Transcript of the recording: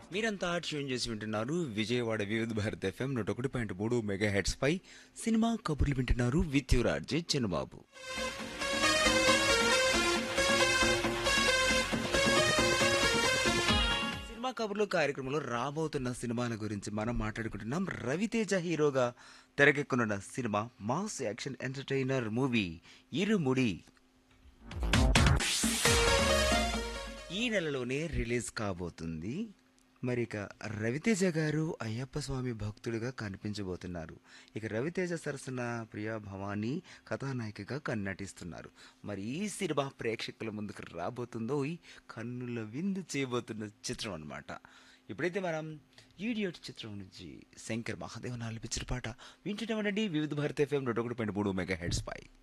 మీరంతా ట్యూన్ చేసి వింటున్నారు విజయవాడ వివిధ భారత్ ఎఫ్ఎం నూట ఒకటి పాయింట్ మూడు మెగా హెడ్స్ పై సినిమా కబుర్లు వింటున్నారు విత్ యువరాజే చిన్నబాబు సినిమా కబుర్లు కార్యక్రమంలో రాబోతున్న సినిమాల గురించి మనం మాట్లాడుకుంటున్నాం రవితేజ హీరోగా తెరకెక్కనున్న cinema mass action entertainer movie Irumudi ఈ నెలలోనే రిలీజ్ కాబోతుంది మరి ఇక రవితేజ గారు అయ్యప్ప స్వామి భక్తుడిగా కనిపించబోతున్నారు ఇక రవితేజ సరసన ప్రియా భవానీ కథానాయికగా కన్నటిస్తున్నారు మరి ఈ సినిమా ప్రేక్షకుల ముందుకు రాబోతుందో ఈ కన్నుల విందు చేయబోతున్న చిత్రం అన్నమాట ఇప్పుడైతే మనం ఈడియోట్ చిత్రం నుంచి శంకర్ మహాదేవన్ ఆలపించిన పాట వింటున్నామండి వివిధ భారత ఎఫ్ఎం నూట ఒకటి పాయింట్ మూడు మెగా హెడ్స్ పై